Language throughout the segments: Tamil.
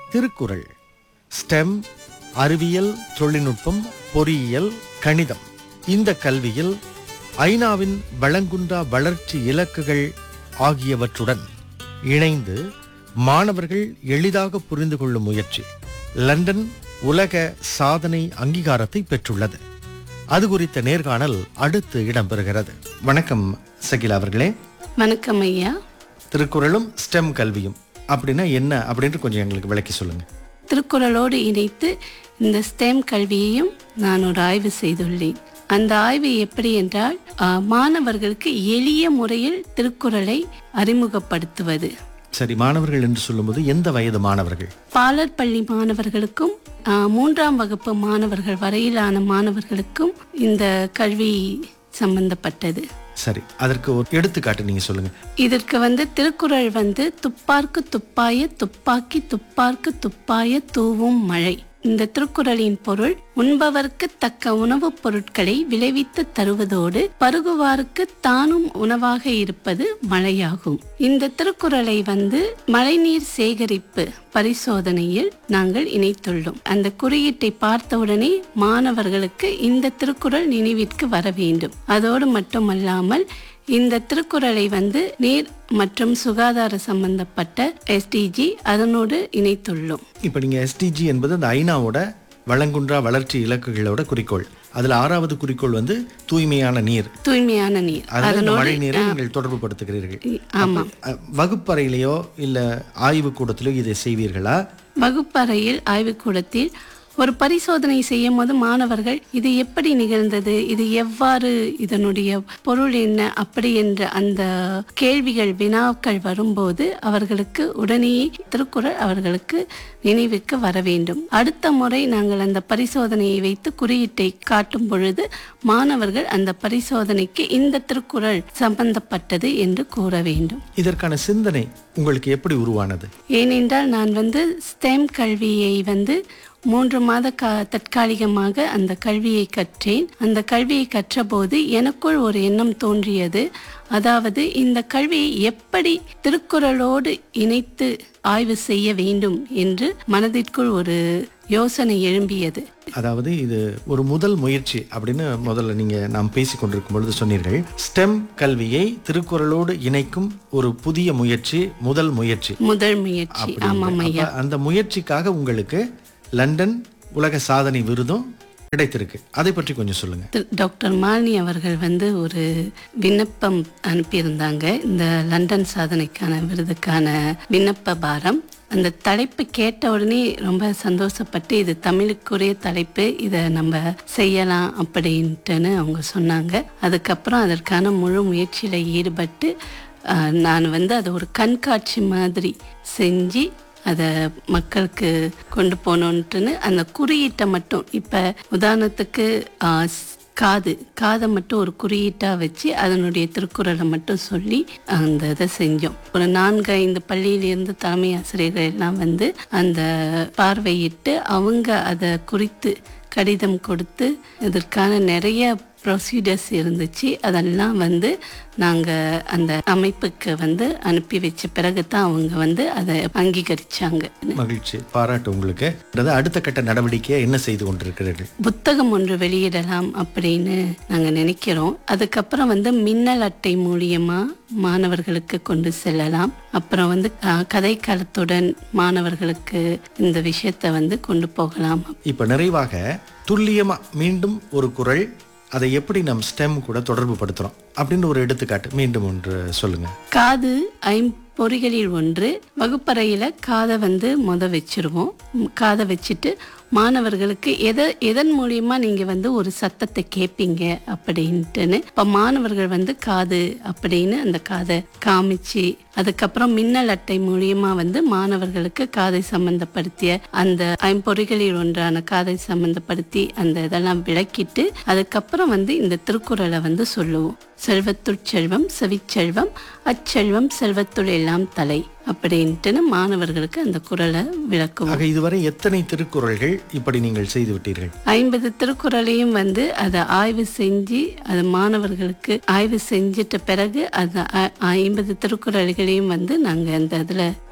திருக்குறள் ஸ்டெம் அறிவியல் தொழில்நுட்பம் பொறியியல் கணிதம் இந்த கல்வியில் ஐநாவின் வளங்குன்றா வளர்ச்சி இலக்குகள் ஆகியவற்றுடன் இணைந்து மாணவர்கள் எளிதாக புரிந்து கொள்ளும் முயற்சி லண்டன் உலக சாதனை அங்கீகாரத்தை பெற்றுள்ளது அது குறித்த நேர்காணல் அடுத்து இடம்பெறுகிறது வணக்கம் சகிலா அவர்களே வணக்கம் ஐயா திருக்குறளும் ஸ்டெம் கல்வியும் அப்படின்னா என்ன அப்படின்ட்டு கொஞ்சம் எங்களுக்கு விளக்கி சொல்லுங்க திருக்குறளோடு இணைத்து இந்த ஸ்டெம் கல்வியையும் நான் ஒரு ஆய்வு செய்துள்ளேன் அந்த ஆய்வு எப்படி என்றால் ஆ, மாணவர்களுக்கு எளிய முறையில் திருக்குறளை அறிமுகப்படுத்துவது சரி மாணவர்கள் என்று சொல்லும்போது எந்த வயது மாணவர்கள் பாலர் பள்ளி மாணவர்களுக்கும் ஆ, மூன்றாம் வகுப்பு மாணவர்கள் வரையிலான மாணவர்களுக்கும் இந்த கல்வி சம்பந்தப்பட்டது சரி அதற்கு ஒரு எடுத்துக்காட்டு நீங்க சொல்லுங்க இதற்கு வந்து திருக்குறள் வந்து துப்பார்க்கு துப்பாய துப்பாக்கி துப்பார்க்கு துப்பாய தூவும் மழை இந்த திருக்குறளின் பொருள் உண்பவர்க்கு தக்க உணவுப் பொருட்களை விளைவித்து தருவதோடு பருகுவாருக்கு தானும் உணவாக இருப்பது மழையாகும் இந்த திருக்குறளை வந்து மழைநீர் சேகரிப்பு பரிசோதனையில் நாங்கள் இணைத்துள்ளோம் அந்த குறியீட்டை பார்த்தவுடனே மாணவர்களுக்கு இந்த திருக்குறள் நினைவிற்கு வர வேண்டும் அதோடு மட்டுமல்லாமல் இந்த திருக்குறளை வந்து நீர் மற்றும் சுகாதார சம்பந்தப்பட்ட எஸ்டிஜி அதனோடு இணைத்துள்ளோம் இப்ப நீங்க எஸ்டிஜி என்பது அந்த ஐநாவோட வளங்குன்றா வளர்ச்சி இலக்குகளோட குறிக்கோள் அதுல ஆறாவது குறிக்கோள் வந்து தூய்மையான நீர் தூய்மையான நீர் அதில் இந்த மழை நீரை நீங்கள் தொடர்பு படுத்துகிறீர்கள் ஆமா அ, வகுப்பறையிலேயோ இல்ல ஆய்வு கூடத்திலோ இதை செய்வீர்களா வகுப்பறையில் ஆய்வுக்கூடத்தில் ஒரு பரிசோதனை செய்யும் போது மாணவர்கள் இது எப்படி நிகழ்ந்தது இது எவ்வாறு இதனுடைய பொருள் என்ன அப்படி என்ற அந்த கேள்விகள் வினாக்கள் வரும்போது அவர்களுக்கு உடனேயே திருக்குறள் அவர்களுக்கு நினைவுக்கு வர வேண்டும் அடுத்த முறை நாங்கள் அந்த பரிசோதனையை வைத்து குறியீட்டை காட்டும் பொழுது மாணவர்கள் அந்த பரிசோதனைக்கு இந்த திருக்குறள் சம்பந்தப்பட்டது என்று கூற வேண்டும் இதற்கான சிந்தனை உங்களுக்கு எப்படி உருவானது ஏனென்றால் நான் வந்து ஸ்டெம் கல்வியை வந்து மூன்று மாத கா தற்காலிகமாக அந்த கல்வியை கற்றேன் அந்த கல்வியை கற்றபோது எனக்குள் ஒரு எண்ணம் தோன்றியது அதாவது இந்த கல்வியை எப்படி திருக்குறளோடு இணைத்து ஆய்வு செய்ய வேண்டும் என்று மனதிற்குள் ஒரு யோசனை எழும்பியது அதாவது இது ஒரு முதல் முயற்சி அப்படின்னு முதல்ல நீங்க நாம் பேசிக் கொண்டிருக்கும் பொழுது சொன்னீர்கள் ஸ்டெம் கல்வியை திருக்குறளோடு இணைக்கும் ஒரு புதிய முயற்சி முதல் முயற்சி முதல் முயற்சி ஆமாம் ஐயா அப்ப அந்த முயற்சிக்காக உங்களுக்கு லண்டன் உலக சாதனை விருதும் கிடைத்திருக்கு அதை பற்றி கொஞ்சம் சொல்லுங்க திரு- டாக்டர் மாலினி அவர்கள் வந்து ஒரு விண்ணப்பம் அனுப்பியிருந்தாங்க இந்த லண்டன் சாதனைக்கான விருதுக்கான விண்ணப்ப பாரம் அந்த தலைப்பு கேட்ட உடனே ரொம்ப சந்தோஷப்பட்டு இது தமிழுக்குரிய தலைப்பு இதை நம்ம செய்யலாம் அப்படின்ட்டுன்னு அவங்க சொன்னாங்க அதுக்கப்புறம் அதற்கான முழு முயற்சியில் ஈடுபட்டு ஆஹ், நான் வந்து அதை ஒரு கண்காட்சி மாதிரி செஞ்சு அதை மக்களுக்கு கொண்டு போகணுன்ட்டுன்னு அந்த குறியீட்டை மட்டும் இப்போ உதாரணத்துக்கு ஆ, ஸ்- காது காதை மட்டும் ஒரு குறியீட்டாக வச்சு அதனுடைய திருக்குறளை மட்டும் சொல்லி அந்த இதை செஞ்சோம் ஒரு நான்கு ஐந்து பள்ளியிலிருந்து தலைமை ஆசிரியர்கள் எல்லாம் வந்து அந்த பார்வையிட்டு அவங்க அதை குறித்து கடிதம் கொடுத்து இதற்கான நிறைய ப்ரொசீஜர்ஸ் இருந்துச்சு அதெல்லாம் வந்து நாங்கள் அந்த அமைப்புக்கு வந்து அனுப்பி வச்ச பிறகு தான் அவங்க வந்து அதை அங்கீகரிச்சாங்க மகிழ்ச்சி பாராட்டு உங்களுக்கு அதாவது அடுத்த கட்ட நடவடிக்கையை என்ன செய்து கொண்டிருக்கிறீர்கள் புத்தகம் ஒன்று வெளியிடலாம் அப்படின்னு நாங்கள் நினைக்கிறோம் அதுக்கப்புறம் வந்து மின்னல் அட்டை மூலியமா மாணவர்களுக்கு கொண்டு செல்லலாம் அப்புறம் வந்து அஹ், கதைக்களத்துடன் மாணவர்களுக்கு இந்த விஷயத்தை வந்து கொண்டு போகலாம் இப்ப நிறைவாக துல்லியமா மீண்டும் ஒரு குறள் அதை எப்படி நம் ஸ்டெம் கூட தொடர்பு படுத்துறோம் அப்படின்னு ஒரு எடுத்துக்காட்டு மீண்டும் ஒன்று சொல்லுங்க காது ஐம்பொறிகளில் ஒன்று வகுப்பறையில் காதை வந்து முத வச்சிருவோம் ம், காதை வச்சுட்டு மாணவர்களுக்கு எதை எதன் மூலியமா நீங்க வந்து ஒரு சத்தத்தை கேட்பீங்க அப்படின்ட்டுன்னு இப்போ மாணவர்கள் வந்து காது அப்படின்னு அந்த காதை காமிச்சு அதுக்கப்புறம் மின்னல் அட்டை மூலியமா வந்து மாணவர்களுக்கு காதை சம்பந்தப்படுத்திய அந்த ஐம்பொறிகளில் ஒன்றான காதை சம்பந்தப்படுத்தி அந்த இதெல்லாம் விளக்கிட்டு அதுக்கப்புறம் வந்து இந்த திருக்குறளை வந்து சொல்லுவோம் செல்வத்துள் செல்வம் செவிச்செல்வம் அச்செல்வம் செல்வத்துள் எல்லாம் தலை அப்படின்ட்டுன்னு மாணவர்களுக்கு அந்த குறளை விளக்குவோம் ஆக இதுவரை எத்தனை திருக்குறள்கள் இப்படி நீங்கள் செய்து விட்டீர்கள் ஐம்பது திருக்குறளையும் வந்து அதை ஆய்வு செஞ்சு அது மாணவர்களுக்கு ஆய்வு செஞ்சிட்ட பிறகு அந்த ஐ- ஐம்பது திருக்குறள்களையும் வந்து நாங்கள் அந்த இதில்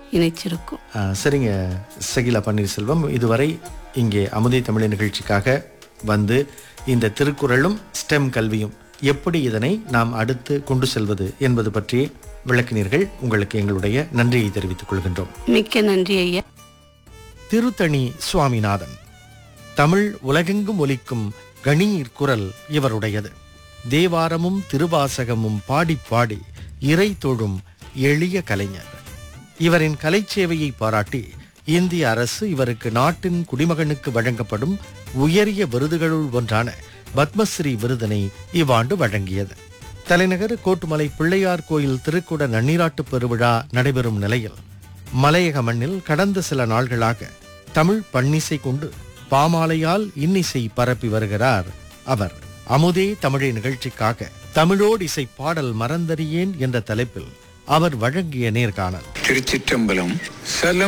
இணைச்சிருக்கும் ஆ, சரிங்க சகிலா பன்னீர்செல்வம் இதுவரை இங்கே அமுதை தமிழ் நிகழ்ச்சிக்காக வந்து இந்த திருக்குறளும் ஸ்டெம் கல்வியும் எப்படி இதனை நாம் அடுத்து கொண்டு செல்வது என்பது பற்றி விளக்கினீர்கள் உங்களுக்கு எங்களுடைய நன்றியை தெரிவித்துக் கொள்கின்றோம் மிக்க நன்றி ஐயா திருத்தணி சுவாமிநாதன் தமிழ் உலகெங்கும் ஒலிக்கும் கணீர் குரல் இவருடையது தேவாரமும் திருவாசகமும் பாடி பாடி இறை தொழும் எளிய கலைஞர் இவரின் கலைச்சேவையை பாராட்டி இந்திய அரசு இவருக்கு நாட்டின் குடிமகனுக்கு வழங்கப்படும் உயரிய விருதுகளுள் ஒன்றான பத்மஸ்ரீ விருதினை இவ்வாண்டு வழங்கியது தலைநகர் கோட்டுமலை பிள்ளையார் கோயில் திருக்குட நன்னீராட்டு பெருவிழா நடைபெறும் நிலையில் மலையக மண்ணில் கடந்த சில நாள்களாக தமிழ் பன்னிசை கொண்டு பாமாலையால் இன்னிசை பரப்பி வருகிறார் அவர் அமுதே தமிழை நிகழ்ச்சிக்காக தமிழோடு இசை பாடல் மறந்தறியேன் என்ற தலைப்பில் அவர் வழங்கிய நேர்காணல் திருச்சிற்றம்பலம் சலம்